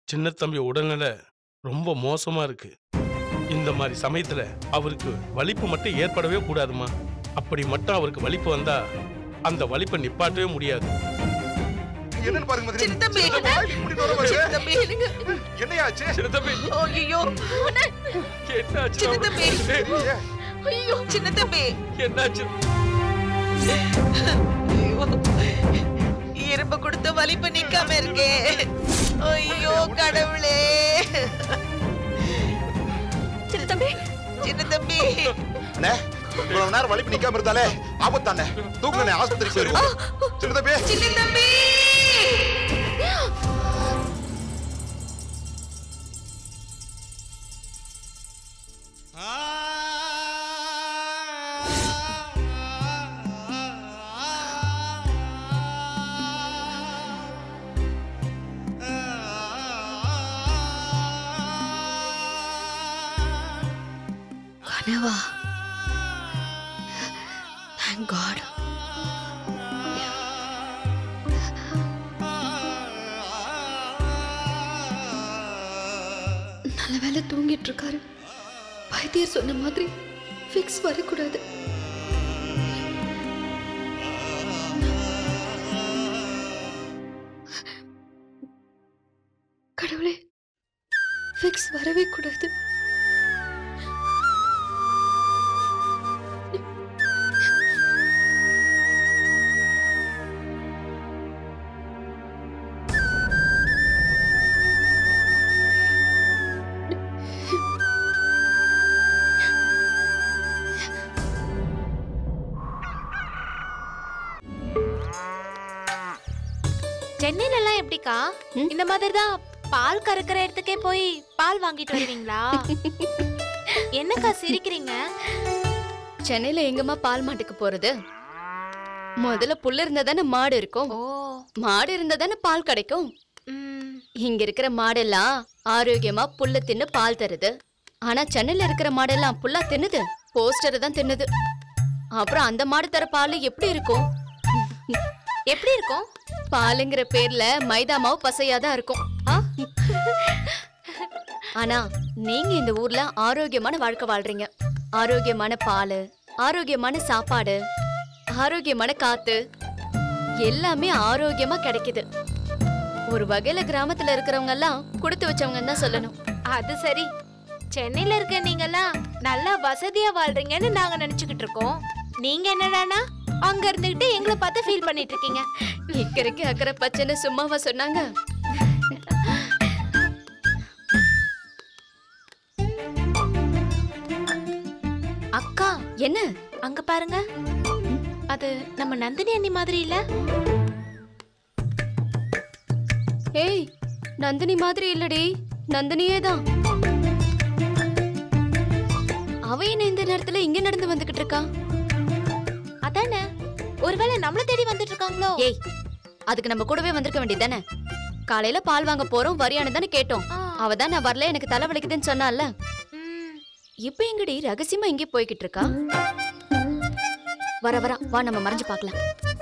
சின்ன தம்பி உடல்நிலை ரொம்ப மோசமா இருக்கு இந்த மாதிரி சமயத்துல அவருக்கு வலிப்பு மட்டும் ஏற்படவே கூடாதுமா அப்படி மட்டும் அவருக்கு வலிப்பு வந்தா அந்த வலிப்பை நிப்பாட்டவே முடியாது என்னன்னு பாருங்க மதனி. சின்ன தம்பி. சின்ன தம்பி, இப்படி நோர வருது. சின்ன தம்பி இருங்க. என்னையாச்சு சின்ன தம்பி ஐயோ என்னாச்சு சின்ன தம்பி தெரியலையே. ஐயோ சின்ன தம்பி என்னாச்சு ஐயோ இரும்பு கொடுத்த வலிப்பு நிக்காம இருக்கே ஐயோ கடவுளே சின்ன தம்பி சின்ன தம்பி அண்ணே, இவ்வளவு நேரம் வலிப்பு நிக்காம இருந்தாலே ஆபத்தானே தூக்குங்க ஆஸ்பத்திரிக்கு போயிருவோம் சின்ன தம்பி சின்ன தம்பி கனவா தேங்க் காட் நல்ல வேலை தூங்கிட்டு இருக்காரு வைத்தியர் சொன்ன மாதிரி ஃபிக்ஸ் வரக்கூடாது கடவுளே ஃபிக்ஸ் வரவே கூடாது சென்னையில எல்லாம் எப்படிக்கா ம்? இந்த மாதிரி தான் பால் கறக்கிற இடத்துக்கே போய் பால் வாங்கிட்டு வருவீங்களா என்னக்கா சிரிக்கிறீங்க சென்னையில எங்கம்மா பால் மாட்டுக்கு போறது முதல்ல புல்லு இருந்தா தானே மாடு இருக்கும் ஓ மாடு இருந்தா தானே பால் கிடைக்கும் ம், இங்க இருக்கிற மாடெல்லாம் ஆரோக்கியமா புல்ல தின்னு பால் தருது ஆனா சென்னையில இருக்கிற மாடெல்லாம் புல்லா தின்னுது போஸ்டரை தான் தின்னுது அப்புறம் அந்த மாடு தர பால் எப்படி இருக்கும் எப்படி இருக்கும் பாலுங்கிற பேர்ல மைதா மாவு பசையாதான் இருக்கும் ஆ? ஆனா நீங்க இந்த ஊர்ல ஆரோக்கியமான வாழ்க்கை வாழ்றீங்க ஆரோக்கியமான பால் ஆரோக்கியமான சாப்பாடு ஆரோக்கியமான காத்து எல்லாமே ஆரோக்கியமா கிடைக்குது ஒரு வகையில கிராமத்துல இருக்கிறவங்க எல்லாம் கொடுத்து வச்சவங்கன்னு தான் சொல்லணும் அது சரி சென்னையில இருக்க நீங்கெல்லாம் நல்லா வசதியா வாழ்றீங்கன்னு நாங்க நினைச்சுக்கிட்டு இருக்கோம் நீங்க என்னடானா அங்க இருந்துகிட்டு எங்களை பார்த்து ஃபீல் பண்ணிட்டு இருக்கீங்க இக்கரைக்கு அக்கறை பச்சைன்னு சும்மாவா சொன்னாங்க அக்கா என்ன அங்க பாருங்க அது நம்ம நந்தினி அண்ணி மாதிரி இல்ல ஏய் நந்தினி மாதிரி இல்லடி நந்தினியே தான் அவ என்ன இந்த நேரத்துல இங்க நடந்து வந்துகிட்டு இருக்கா அதானே ஒருவேளை நம்மள தேடி வந்துட்டு இருக்காங்களோ ஏய் அதுக்கு நம்ம கூடவே வந்திருக்க வேண்டியதானே காலையில பால் வாங்க போறோம் வரியானு தானே கேட்டோம் ஆ, அவ தான் நான் வரல எனக்கு தலை வலிக்குதுன்னு சொன்னால ம், இப்ப எங்கடி ரகசியமா இங்கே போய்கிட்டு இருக்கா வர வர வா நம்ம மறைஞ்சு பார்க்கலாம்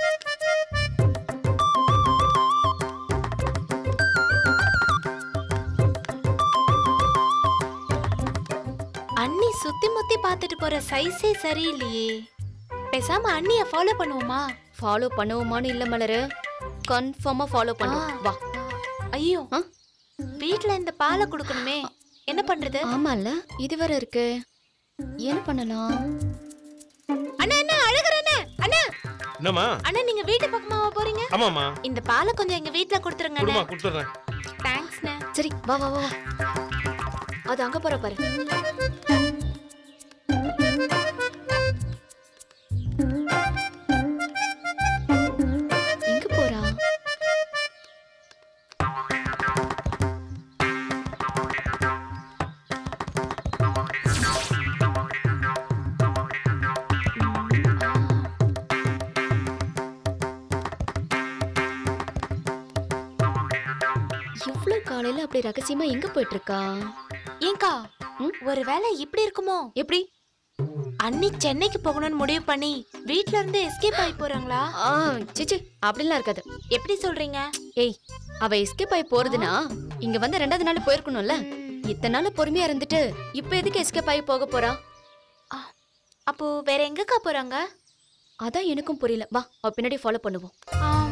அண்ணி சுத்தி முத்தி பார்த்துட்டு போற சைஸே சரியில்லையே பேசாம அண்ணிய ஃபாலோ பண்ணுவோமா ஃபாலோ பண்ணுவோமான்னு இல்ல மலரு கன்ஃபார்மா ஃபாலோ பண்ணுவோம் ஆ. வா ஐயோ ஆ? வீட்ல இந்த பாலை கொடுக்கணுமே என்ன பண்றது ஆமால இது வேற இருக்கு என்ன பண்ணலாம் அண்ணா அண்ணா அழகர் அண்ணா அண்ணா என்னம்மா அண்ணா நீங்க வீட்டு பக்கமாவா போறீங்க ஆமாம்மா இந்த பாலை கொஞ்சம் எங்க வீட்ல கொடுத்துருங்க குடுமா அண்ணா கொடுத்துட்றேன் தேங்க்ஸ்ண்ணா சரி வா வா வா வா. அது அங்க போற பாரு எங்க போறா இவ்ளோ காலையில அப்படி ரகசியமா எங்க போயிட்டு இருக்கா ஏங்கா ம்? ஒருவேளை இப்படி இருக்குமோ எப்படி அண்ணி சென்னைக்கு போகணும்னு முடிவு பண்ணி வீட்ல இருந்து எஸ்கேப் ஆகி போறாங்களா ஆ சிச்சி அப்படிலாம் இருக்காது எப்படி சொல்றீங்க ஏய் அவ எஸ்கேப் ஆகி போறதுனா இங்க வந்து ரெண்டாவது நாள் போயிருக்கணும்ல இத்தனை நாள் பொறுமையா இருந்துட்டு இப்ப எதுக்கு எஸ்கேப் ஆகி போக போறா அப்போ வேற எங்கக்கா போறாங்க அதான் எனக்கும் புரியல வா அவ பின்னாடி ஃபாலோ பண்ணுவோம் ஆம்,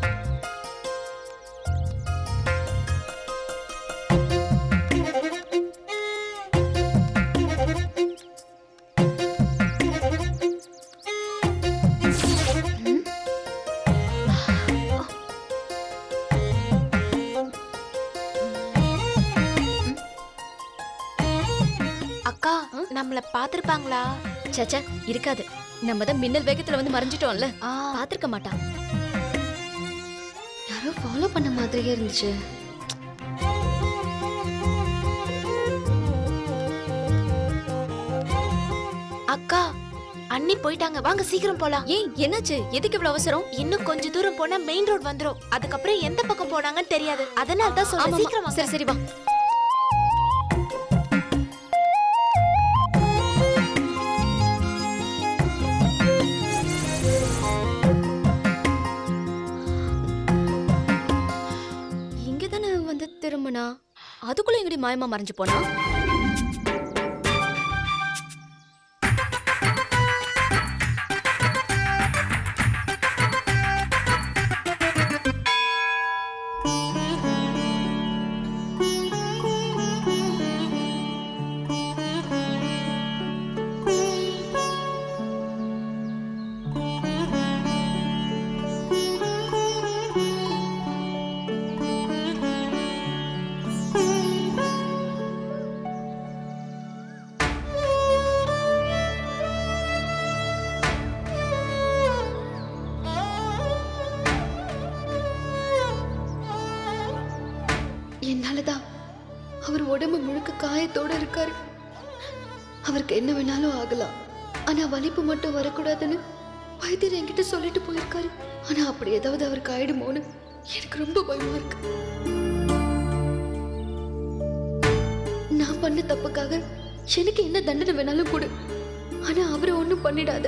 அக்கா நம்மள பாத்திருப்பாங்களா சச்சா இருக்காது நம்ம தான் மின்னல் வேகத்துல வந்து மறைஞ்சிட்டோம்ல ஆ பாத்திருக்க மாட்டா யாரோ ஃபாலோ பண்ண மாதிரியே இருந்துச்சு அக்கா அண்ணி போயிட்டாங்க வாங்க சீக்கிரம் போலாம் ஏய் என்னாச்சு எதுக்கு இவ்வளவு அவசரம் இன்னும் கொஞ்ச தூரம் போனா மெயின் ரோட் வந்துரும் அதுக்கப்புறம் எந்த பக்கம் போனாங்கன்னு தெரியாது அதனால தான் சொல்றேன் ஆமாமா. சீக்கிரம் வாங்க சரி சரி வா இங்க தானே வந்து திரும்பினா அதுக்குள்ள எங்கடி மாயமா மறைஞ்சு போனா என்னாலதான் அவர் உடம்பு முழுக்க காயத்தோட இருக்காரு அவருக்கு என்ன வேணாலும் ஆகலாம் ஆனா வலிப்பு மட்டும் வரக்கூடாதுன்னு வைத்தியர் என்கிட்ட சொல்லிட்டு போயிருக்காரு ஆனா அப்படி ஏதாவது அவருக்கு ஆயிடுமோன்னு எனக்கு ரொம்ப பயமா இருக்கு நான் பண்ண தப்புக்காக எனக்கு என்ன தண்டனை வேணாலும் கொடு ஆனா அவரை ஒண்ணும் பண்ணிடாத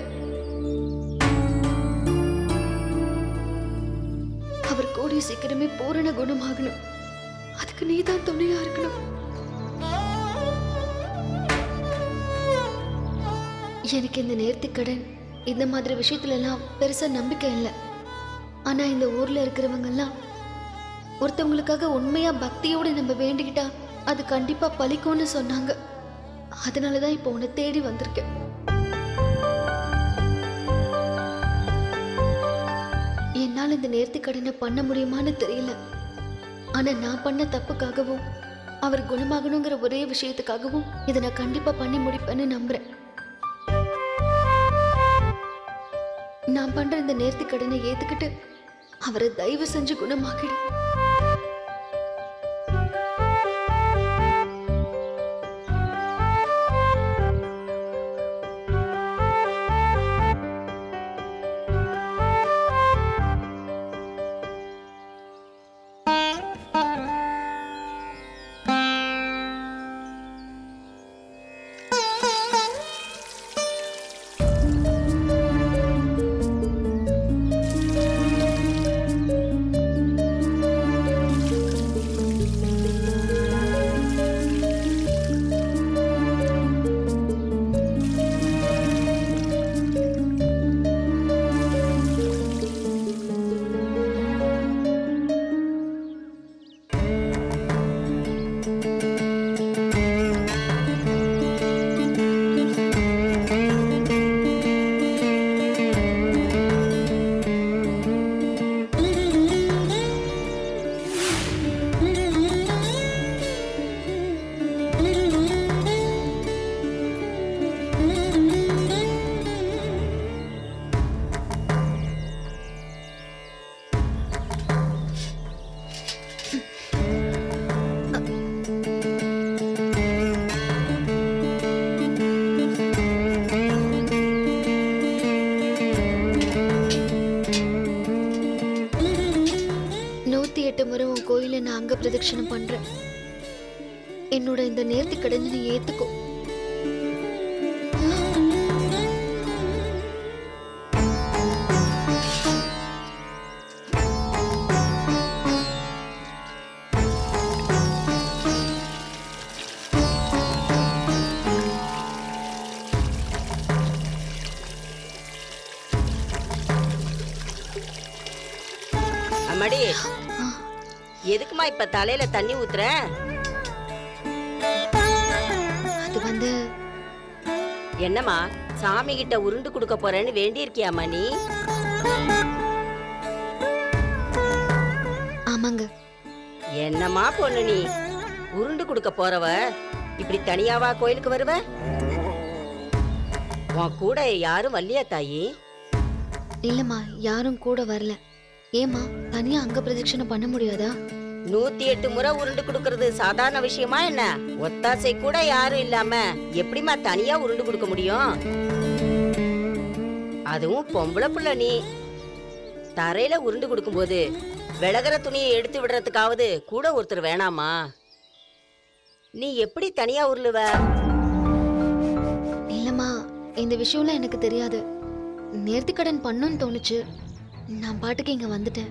அவர் கூடிய சீக்கிரமே பூரண குணமாகணும் அதுக்கு நீதான் துணையா இருக்கணும் எனக்கு இந்த நேர்த்திக்கடன் இந்த மாதிரி விஷயத்துல எல்லாம் பெருசா நம்பிக்கை இல்லை ஆனா இந்த ஊர்ல இருக்கிறவங்க எல்லாம் ஒருத்தவங்களுக்காக உண்மையா பக்தியோட நம்ம வேண்டிக்கிட்டா அது கண்டிப்பா பலிக்கும்னு சொன்னாங்க அதனாலதான் இப்போ உன்னை தேடி வந்திருக்கேன் என்னால் இந்த நேர்த்திக்கடனை பண்ண முடியுமான்னு தெரியல ஆனா நான் பண்ண தப்புக்காகவும் அவர் குணமாகணுங்கிற ஒரே விஷயத்துக்காகவும் இதை நான் கண்டிப்பா பண்ணி முடிப்பேன்னு நம்புறேன் நான் பண்ற இந்த நேர்த்தி கடனை ஏத்துக்கிட்டு அவரை தயவு செஞ்சு குணமாக்கிடு நூத்தி எட்டு முறை உன் கோயில நான் அங்க பிரதட்சணம் பண்றேன் என்னோட இந்த நேர்த்தி கடனை நீ ஏத்துக்கோ எம்மாடி ஆ. எதுக்குமா இப்ப தலையில தண்ணி ஊத்துற அது வந்து என்னம்மா சாமி கிட்ட உருண்டு கொடுக்க போறேன்னு வேண்டி இருக்கியாமா நீ ஆமாங்க என்னம்மா பொண்ணு நீ உருண்டு கொடுக்க போறவ இப்படி தனியாவா கோயிலுக்கு வருவ உன் கூட யாரும் வரலையா தாயி இல்லம்மா யாரும் கூட வரல ஏம்மா தனியா அங்க பிரதட்சணம் பண்ண முடியாதா நூத்தி எட்டு முறை உருண்டு கொடுக்கறது சாதாரண விஷயமா என்ன ஒத்தாசை கூட யாரும் இல்லாம எப்படிம்மா தனியா உருண்டு கொடுக்க முடியும் அதுவும் பொம்பளை புள்ள நீ தரையில உருண்டு கொடுக்கும்போது விலகிற துணியை எடுத்து விடுறதுக்காவது கூட ஒருத்தர் வேணாமா நீ எப்படி தனியா உருளுவ இல்லம்மா இந்த விஷயம்லாம் எனக்கு தெரியாது நேர்த்திக்கடன் பண்ணுன்னு தோணுச்சு நான் பாட்டுக்கு இங்க வந்துட்டேன்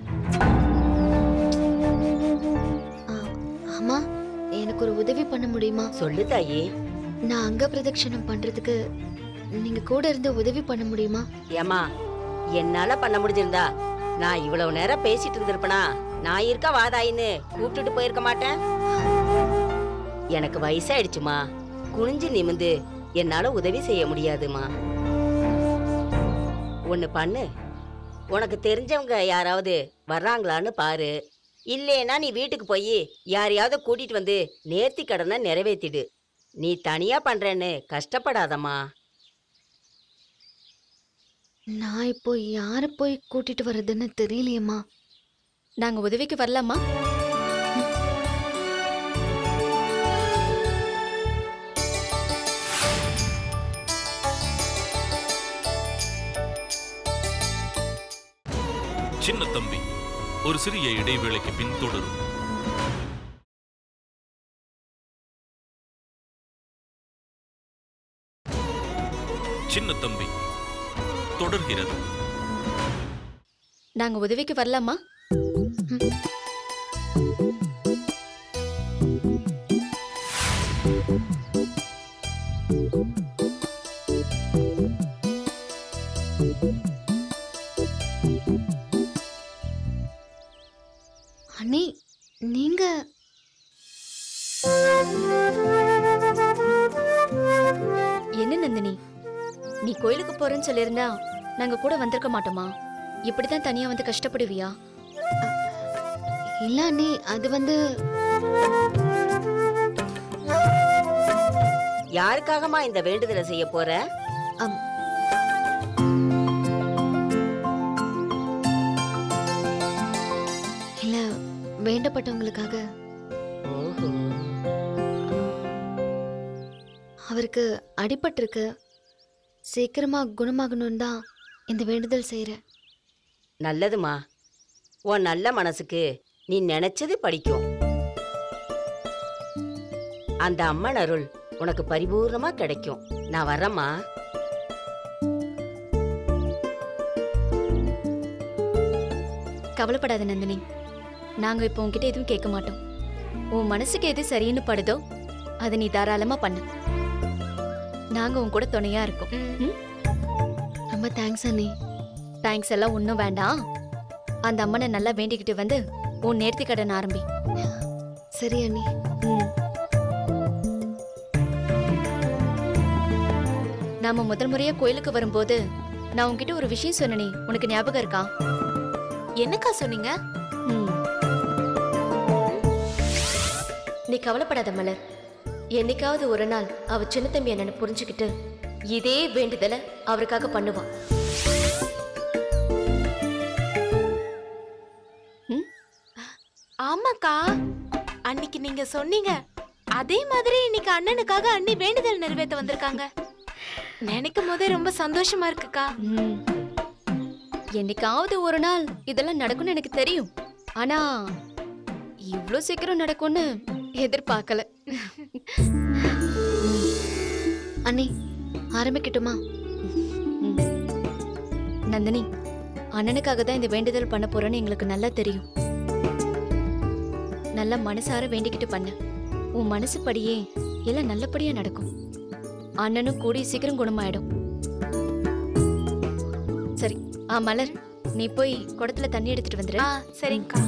ஆ, ஆமா எனக்கு ஒரு உதவி பண்ண முடியுமா சொல்லு தாயி நான் அங்க பிரதட்சணம் பண்றதுக்கு நீங்க கூட இருந்து உதவி பண்ண முடியுமா ஏமா என்னால பண்ண முடிஞ்சிருந்தா நான் இவ்வளவு நேரம் பேசிட்டு இருந்திருப்பனா நான் இருக்க வாதாயின்னு கூப்பிட்டுட்டு போயிருக்க மாட்டேன் எனக்கு வயசாயிடுச்சுமா குனிஞ்சு நிமிந்து என்னால உதவி செய்ய முடியாதுமா ஒன்னு பண்ணு உனக்கு தெரிஞ்சவங்க யாராவது வர்றாங்களான்னு பாரு இல்லேனா நீ வீட்டுக்கு போய் யாரையாவது கூட்டிட்டு வந்து நேர்த்தி கடனை நிறைவேத்திடு நீ தனியா பண்றேன்னு கஷ்டப்படாதம்மா நான் இப்போ யாரை போய் கூட்டிட்டு வர்றதுன்னு தெரியலையேம்மா நாங்க உதவிக்கு வரலாமா சின்ன தம்பி ஒரு சிறிய இடைவேளைக்கு பின் தொடரும் சின்ன தம்பி தொடர்கிறது நாங்க உதவிக்கு வரலாமா அண்ணி நீங்க என்ன நந்தினி நீ கோயிலுக்கு போறேன்னு சொல்லியிருந்தா நாங்க கூட வந்திருக்க மாட்டோமா இப்படிதான் தனியா வந்து கஷ்டப்படுவியா இல்ல அண்ணி அது வந்து யாருக்காகமா இந்த வேண்டுதலை செய்ய போற அம், இல்ல வேண்டப்பட்டவங்களுக்காக ஓஹோ அவருக்கு அடிபட்டிருக்கு சீக்கிரமா குணமாகணும்னு தான் இந்த வேண்டுதல் செய்யறேன் நல்லதுமா உன் நல்ல மனசுக்கு நீ நினைச்சது படிக்கும் அந்த அம்மன் அருள் உனக்கு பரிபூர்ணமா கிடைக்கும் நான் வரேம்மா கவலைப்படாத நந்தினி நாங்க இப்போ உன்கிட்ட எதுவும் கேட்க மாட்டோம் உன் மனசுக்கு எது சரின்னு படுதோ அதை நீ தாராளமா பண்ணு நாங்க உன் கூட துணையா இருக்கோம் ம்? ரொம்ப தேங்க்ஸ் அண்ணி தேங்க்ஸ் எல்லாம் ஒன்றும் வேண்டாம் அந்த அம்மனை நல்லா வேண்டிக்கிட்டு வந்து உன் நேர்த்தி கடன் ஆரம்பி சரி அண்ணி ம். நாம முதல் முறையா கோயிலுக்கு வரும்போது நான் உன்கிட்ட ஒரு விஷயம் சொன்னனே உனக்கு ஞாபகம் இருக்கா என்னக்கா சொன்னீங்க ம். நீ கவலைப்படாத மலர் என்னைக்காவது ஒரு நாள் அவ சின்ன தம்பி என்னன்னு புரிஞ்சுக்கிட்டு இதே வேண்டுதலை அவருக்காக பண்ணுவான் ம்? ஆமாக்கா அன்னைக்கு நீங்க சொன்னீங்க அதே மாதிரி இன்னைக்கு அண்ணனுக்காக அண்ணி வேண்டுதல் நிறைவேற்ற வந்திருக்காங்க நினைக்கும் போதே ரொம்ப சந்தோஷமா இருக்குக்கா ம். என்னைக்காவது ஒரு நாள் இதெல்லாம் நடக்கும்னு எனக்கு தெரியும் ஆனா இவ்ளோ சீக்கிரம் நடக்கும்னு எதிர்பார்க்கல அண்ணி ஆரம்பிக்கட்டுமா ம். நந்தினி அண்ணனுக்காக தான் இந்த வேண்டுதல் பண்ண போறேன்னு எங்களுக்கு நல்லா தெரியும் நல்லா மனசார வேண்டிக்கிட்டு பண்ணு உன் மனசு படியே எல்லாம் நல்லபடியா நடக்கும் அண்ணனும் கூடி சீக்கிரம் குணமாயிடும் சரி ஆ மலர் நீ போய் குடத்துல தண்ணி எடுத்துட்டு வந்துரு ஆ சரிங்கக்கா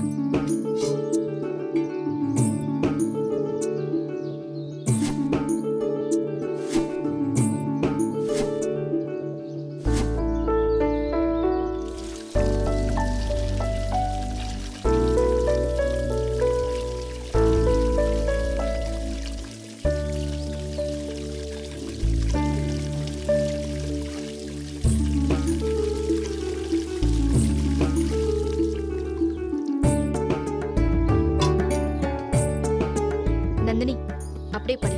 நந்தினி அப்படியே படு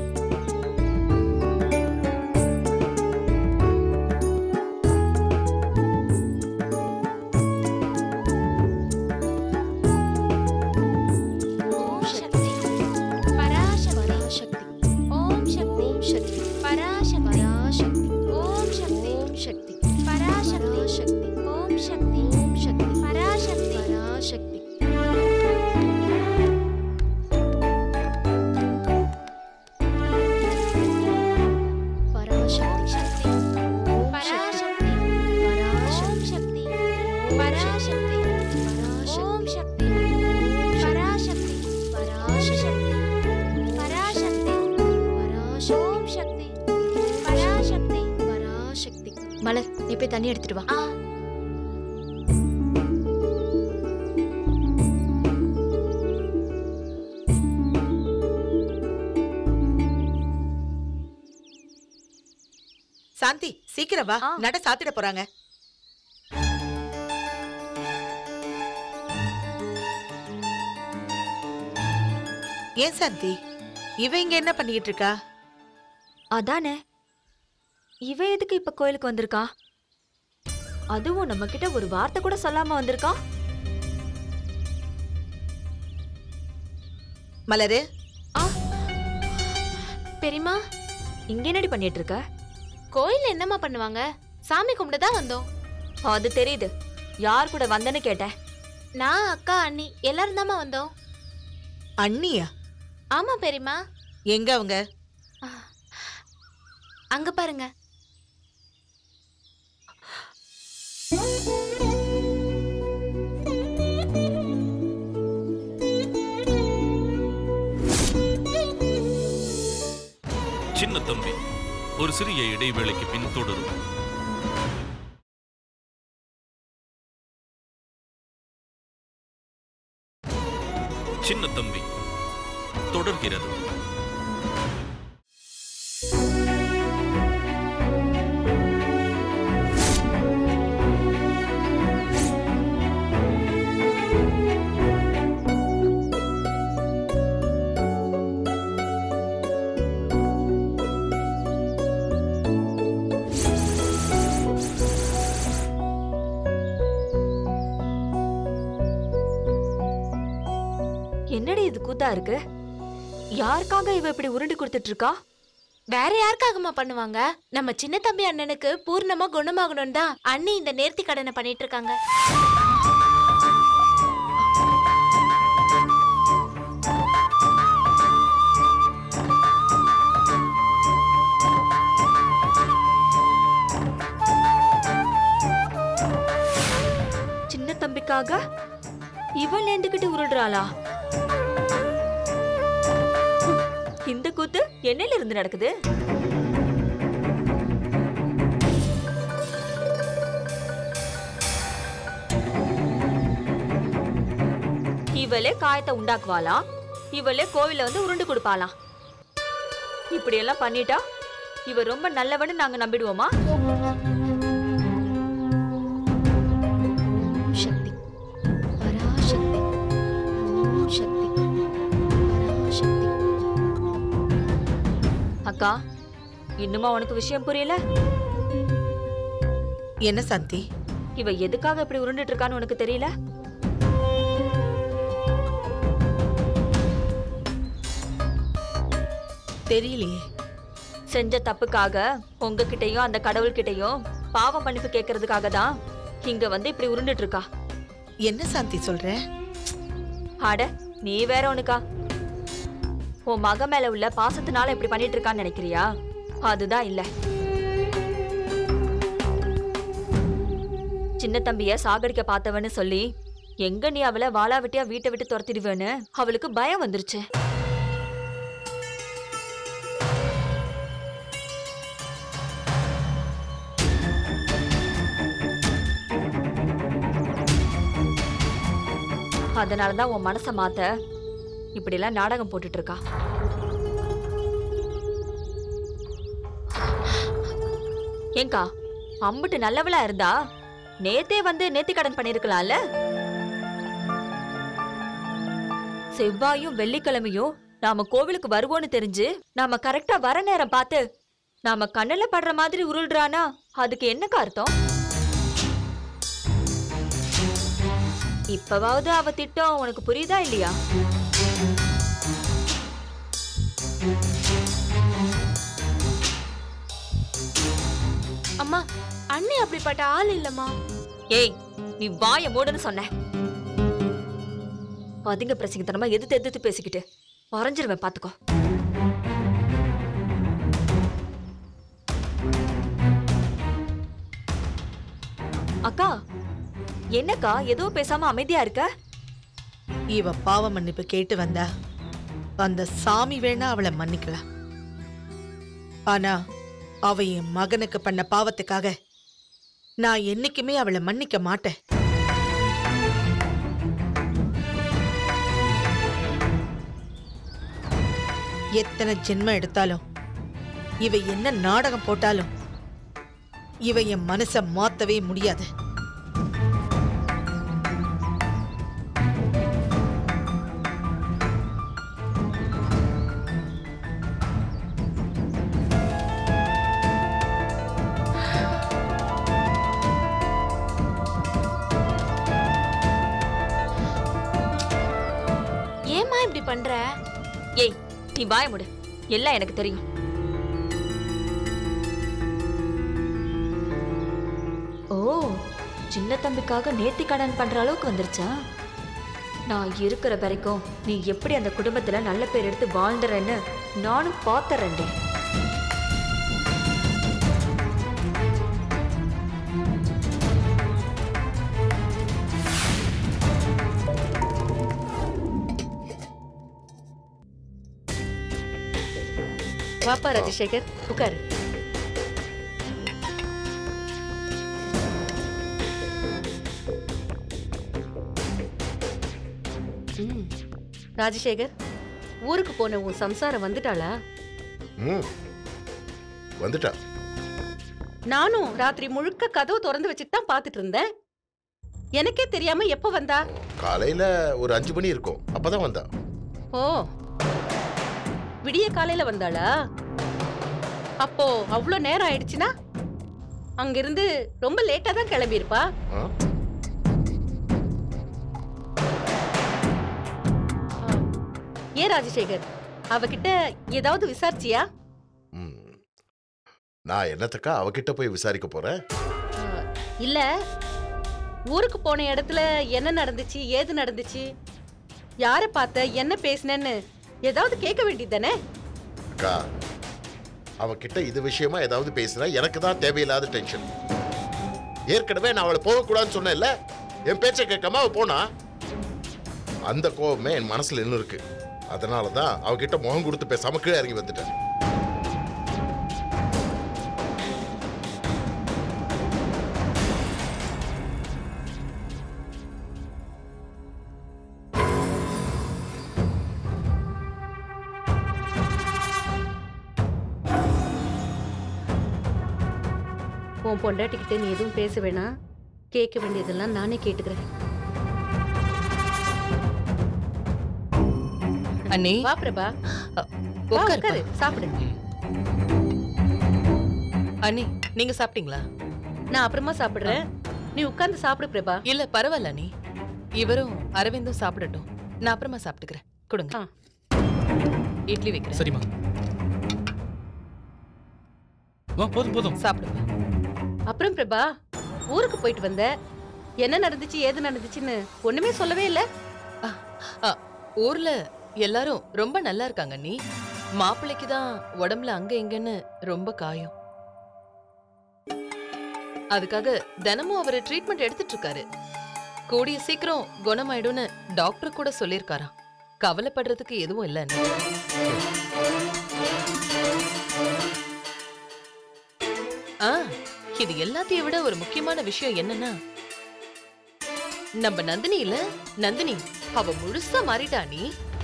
ஓம் சக்தி பராசக்தி ஓம் சக்தி சக்தி பராசக்தி பராசக்தி ஓம் சக்தி ஓம் சக்தி பராசக்தி பராசக்தி ஓம் சக்தி ஓம் சக்தி பராசக்தி பராசக்தி பராசக்தி ஓம் சக்தி பராசக்தி பராசக்தி ஓம் சக்தி பராசக்தி பராசக்தி பராசக்தி பராசக்தி ஓம் சக்தி பராசக்தி பராசக்தி மலர் நீ போய் தண்ணி எடுத்துட்டு வா ஆ சாந்தி சீக்கிரம் வா நட சாத்திட போறாங்க ஏன் சாந்தி இவ இங்க என்ன பண்ணிட்டு இருக்கா அதானே இவ எதுக்கு இப்ப கோயிலுக்கு வந்திருக்கா அதுவும் நம்ம கிட்ட ஒரு வார்த்தை கூட சொல்லாம வந்திருக்கா மலரு பெரியம்மா இங்க என்னடி பண்ணிட்டு இருக்க கோயில்ல என்னம்மா பண்ணுவாங்க சாமி கும்பிட்டு தான் வந்தோம் அது தெரியுது யார் கூட வந்தேன்னு கேட்டேன் நான் அக்கா அண்ணி எல்லாரும் தாம்மா வந்தோம் அண்ணியா ஆமா பெரியம்மா எங்க அவங்க அங்க பாருங்க சின்ன தம்பி ஒரு சிறிய இடைவேளைக்கு பின் தொடரும் சின்ன தம்பி தொடர்கிறது என்னடி இது கூத்தா இருக்கு யாருக்காக இவ இப்படி உருண்டு கொடுத்துட்டு இருக்கா வேற யாருக்காகம்மா பண்ணுவாங்க நம்ம சின்ன தம்பி அண்ணனுக்கு பூர்ணமா குணமாகணும் தான் அண்ணி இந்த நேர்த்தி கடனை பண்ணிட்டு இருக்காங்க சின்ன தம்பிக்காக இவள் ஏந்துக்கிட்டு உருள்றாளா இந்த கூத்து என்னையில இருந்து நடக்குது இவளே காயத்தை உண்டாக்குவாளாம் இவளே கோவில வந்து உருண்டு கொடுப்பாளாம் இப்படி எல்லாம் பண்ணிட்டா இவ ரொம்ப நல்லவன்னு நாங்க நம்பிடுவோமா ஓம் சக்தி பராசக்தி ஓம் சக்தி பராசக்தி அக்கா இன்னுமா உனக்கு விஷயம் புரியல என்ன சாந்தி இவ எதுக்காக இப்படி உருண்டுட்டு இருக்கான்னு உனக்கு தெரியல தெரியலையே செஞ்ச தப்புக்காக உங்ககிட்டயும் அந்த கடவுள்கிட்டயும் பாவம் மன்னிப்பு கேட்கறதுக்காக தான் இங்க வந்து இப்படி உருண்டுட்டு இருக்கா என்ன சாந்தி சொல்ற அட நீ வேற உனக்கா உன் மக மேல உள்ள பாசத்தினால இப்படி பண்ணிட்டு இருக்கான்னு நினைக்கிறியா அதுதான் இல்ல சின்ன தம்பிய சாகடிக்க பார்த்தவன்னு சொல்லி எங்க நீ அவளை வாளா வெட்டியா வீட்டை விட்டு துரத்திடுவேன்னு அவளுக்கு பயம் வந்துருச்சு அதனாலதான் உன் மனசை மாத்த இப்படிலாம் நாடகம் போட்டுட்டு இருக்கா ஏங்கா அம்புட்டு நல்லவளா இருந்தா நேத்தே வந்து நேத்தி கடன் பண்ணிருக்கலாம்ல செவ்வாயும் வெள்ளிக்கிழமையும் நாம கோவிலுக்கு வருவோம்னு தெரிஞ்சு நாம கரெக்டா வர நேரம் பார்த்து நாம கண்ணுல படுற மாதிரி உருள்றானா அதுக்கு என்னக்கா அர்த்தம் இப்பவாவது அவ திட்டம் உனக்கு புரியுதா இல்லையா அம்மா அண்ணி அப்படிப்பட்ட ஆள் இல்லம்மா ஏய் நீ வாய மூடுன்னு சொன்ன அதிக பிரசிங்கத்தனமா எதிர்த்து எதிர்த்து பேசிக்கிட்டு வரைஞ்சிருவேன் பாத்துக்கோ அக்கா என்னக்கா ஏதோ பேசாம அமைதியா இருக்க இவ பாவ மன்னிப்பு கேட்டு வந்தா அந்த சாமி வேணா அவளை மன்னிக்கலாம் ஆனா அவ என் மகனுக்கு பண்ண பாவத்துக்காக நான் என்னைக்குமே அவளை மன்னிக்க மாட்டேன் எத்தனை ஜென்மம் எடுத்தாலும் இவ என்ன நாடகம் போட்டாலும் இவ என் மனச மாத்தவே முடியாது ஏம்மா இப்படி பண்ற ஏய் நீ வாய மூடு எல்லாம் எனக்கு தெரியும் ஓ சின்ன தம்பிக்காக நேத்தி கடன் பண்ற அளவுக்கு வந்துருச்சா நான் இருக்கிற வரைக்கும் நீ எப்படி அந்த குடும்பத்துல நல்ல பேர் எடுத்து வாழ்ந்துறேன்னு நானும் பாத்துறேன்டி வாப்பா ராஜசேகர் உட்காரு ம். ராஜசேகர் ஊருக்கு போன உன் சம்சாரம் வந்துட்டாளா ம் வந்துட்டா நானும் ராத்திரி முழுக்க கதவு திறந்து வச்சுட்டு தான் பார்த்துட்டு இருந்தேன் எனக்கே தெரியாம எப்போ வந்தா காலையில ஒரு அஞ்சு மணி இருக்கும் அப்பதான் வந்தா ஓ விடிய காலையில வந்தாளா அப்போ அவ்வளோ நேரம் ஆயிடுச்சுன்னா அங்கிருந்து ரொம்ப லேட்டா தான் கிளம்பியிருப்பா ஆ? ஏன் ராஜசேகர் அவகிட்ட ஏதாவது விசாரிச்சியா ம். நான் என்னத்துக்கா அவகிட்ட போய் விசாரிக்க போறேன் இல்ல ஊருக்கு போன இடத்துல என்ன நடந்துச்சு ஏது நடந்துச்சு யார பார்த்த என்ன பேசினேன்னு ஏதாவது கேட்க வேண்டியது தானே அக்கா அவகிட்ட இது விஷயமா ஏதாவது பேசினா எனக்கு தான் தேவையில்லாத டென்ஷன் ஏற்கனவே நான் அவளை போகக்கூடாதுன்னு சொன்னேன்ல என் பேச்சை கேட்காம அவ போனா அந்த கோவமே என் மனசுல இன்னும் இருக்கு அதனால தான் அவகிட்ட முகம் கொடுத்து பேசாம கீழே இறங்கி வந்துட்டேன் உன் பொண்டாட்டிக்கிட்ட நீ எதுவும் பேச வேணாம் கேட்க வேண்டியதெல்லாம் நானே கேட்டுக்கிறேன் அண்ணி வா பிரபா வா உட்காருப்பா. உட்காரு சாப்பிடு அண்ணி நீங்க சாப்பிட்டீங்களா நான் அப்புறமா சாப்பிடுறேன் நீ உட்கார்ந்து சாப்பிடு பிரபா இல்ல பரவாயில்ல அண்ணி இவரும் அரவிந்தும் சாப்பிடட்டும் நான் அப்புறமா சாப்பிட்டுக்கிறேன் கொடுங்க ஆ. இட்லி வைக்கிறேன் சரிம்மா வா போதும் போதும் சாப்பிடுங்க அப்புறம் பிரபா ஊருக்கு போயிட்டு வந்த என்ன நடந்துச்சு ஏது நடந்துச்சுன்னு ஒண்ணுமே சொல்லவே இல்ல ஆ, ஊர்ல எல்லாரும் ரொம்ப நல்லா இருக்காங்க அண்ணி மாப்பிள்ளைக்கு தான் உடம்புல அங்க இங்கன்னு ரொம்ப காயம் அதுக்காக தினமும் அவர் ட்ரீட்மெண்ட் எடுத்துட்டு இருக்காரு கூடிய சீக்கிரம் குணமாயிடும்னு டாக்டர் கூட சொல்லியிருக்காராம் கவலைப்படுறதுக்கு எதுவும் இல்லைன்னு ஆ இது எல்லாத்தையும் விட ஒரு முக்கியமான விஷயம் என்னன்னா நம்ம நந்தினி இல்ல நந்தினி அவ முழுசா மாறிட்டா நீ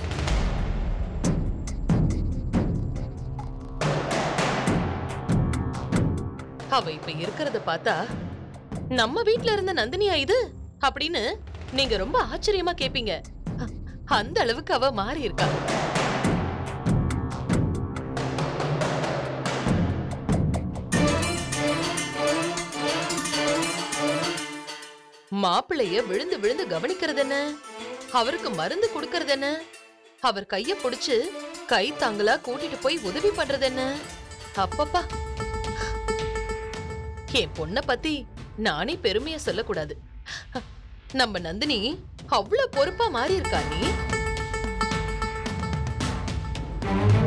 அவ இப்ப இருக்கிறத பார்த்தா நம்ம வீட்ல இருந்த நந்தினியா இது அப்படின்னு நீங்க ரொம்ப ஆச்சரியமா கேப்பீங்க அ- அந்த அளவுக்கு அவ மாறி இருக்கா மாப்பிளைய விழுந்து விழுந்து கவனிக்கிறது என்ன அவருக்கு மருந்து கொடுக்கறது என்ன அவர் கைய புடிச்சு கை தாங்களா கூட்டிட்டு போய் உதவி பண்றது என்ன அப்பப்பா என் பொண்ண பத்தி நானே பெருமையா சொல்லக்கூடாது நம்ம நந்தினி அவ்வளவு பொறுப்பா மாறி இருக்கா நீ